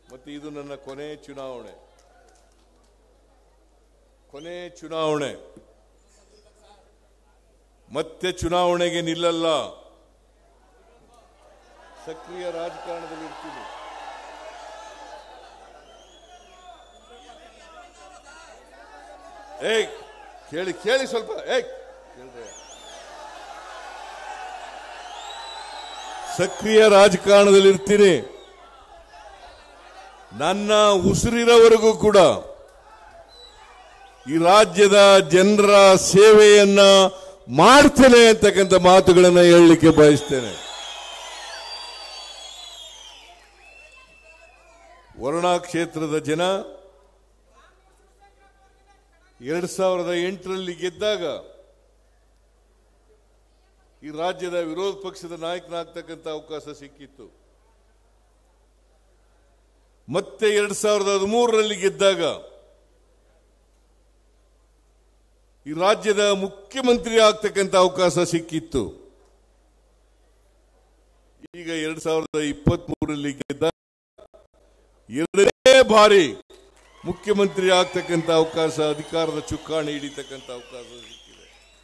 ಮತ್ತು ಇದು ನನ್ನ ಕೊನೆ ಚುನಾವಣೆ ಕೊನೆ ಚುನಾವಣೆ ಮತ್ತೆ ಚುನಾವಣೆಗೆ ನಿಲ್ಲಲ್ಲ ಸಕ್ರಿಯ ರಾಜಕಾರಣದಲ್ಲಿ ಇರ್ತೀನಿ ಏಯ್ ಕೇಳಿ ಕೇಳಿ ಸ್ವಲ್ಪ ಏಯ್ ಕೇಳ್ರೆ. ಸಕ್ರಿಯ ರಾಜಕಾರಣದಲ್ಲಿ ಇರ್ತೀನಿ ನನ್ನ ಉಸಿರಿರೋವರೆಗೂ ಕೂಡ ಈ ರಾಜ್ಯದ ಜನರ ಸೇವೆಯನ್ನ ಮಾಡ್ತೇನೆ ಅಂತಕ್ಕಂಥ ಮಾತುಗಳನ್ನು ಹೇಳಲಿಕ್ಕೆ ಬಯಸ್ತೇನೆ ವರುಣಾ ಕ್ಷೇತ್ರದ ಜನ ಎರಡ್ ಸಾವಿರದ ಎಂಟರಲ್ಲಿ ಗೆದ್ದಾಗ ಈ ರಾಜ್ಯದ ವಿರೋಧ ಪಕ್ಷದ ನಾಯಕನಾಗ್ತಕ್ಕಂಥ ಅವಕಾಶ ಸಿಕ್ಕಿತ್ತು ಮತ್ತೆ ಎರಡ್ ಸಾವಿರದ ಹದಿಮೂರರಲ್ಲಿ ಗೆದ್ದಾಗ ಈ ರಾಜ್ಯದ ಮುಖ್ಯಮಂತ್ರಿ ಆಗ್ತಕ್ಕಂಥ ಅವಕಾಶ ಸಿಕ್ಕಿತ್ತು ಈಗ ಎರಡ್ ಸಾವಿರದ ಇಪ್ಪತ್ತ್ ಮೂರರಲ್ಲಿ ಗೆದ್ದ ಎರಡನೇ ಬಾರಿ ಮುಖ್ಯಮಂತ್ರಿ ಆಗ್ತಕ್ಕಂಥ ಅವಕಾಶ ಅಧಿಕಾರದ ಚುಕ್ಕಾಣಿ ಹಿಡಿತಕ್ಕಂಥ ಅವಕಾಶ ಸಿಕ್ಕಿದೆ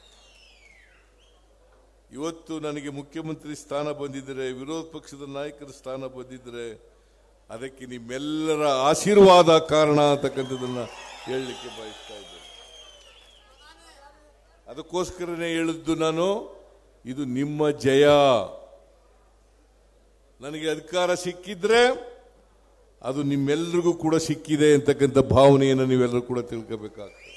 ಇವತ್ತು ನನಗೆ ಮುಖ್ಯಮಂತ್ರಿ ಸ್ಥಾನ ಬಂದಿದ್ದರೆ ವಿರೋಧ ಪಕ್ಷದ ನಾಯಕರ ಸ್ಥಾನ ಬಂದಿದ್ದರೆ ಅದಕ್ಕೆ ನಿಮ್ಮೆಲ್ಲರ ಆಶೀರ್ವಾದ ಕಾರಣ ಅಂತಕ್ಕಂಥದ್ದನ್ನ ಹೇಳಲಿಕ್ಕೆ ಬಯಸ್ತಾ ಇದ್ದೇನೆ ಅದಕ್ಕೋಸ್ಕರನೇ ಹೇಳಿದ್ದು ನಾನು ಇದು ನಿಮ್ಮ ಜಯ ನನಗೆ ಅಧಿಕಾರ ಸಿಕ್ಕಿದ್ರೆ ಅದು ನಿಮ್ಮೆಲ್ಲರಿಗೂ ಕೂಡ ಸಿಕ್ಕಿದೆ ಅಂತಕ್ಕಂಥ ಭಾವನೆಯನ್ನು ನೀವೆಲ್ಲರೂ ಕೂಡ ತಿಳ್ಕೋಬೇಕಾಗ್ತದೆ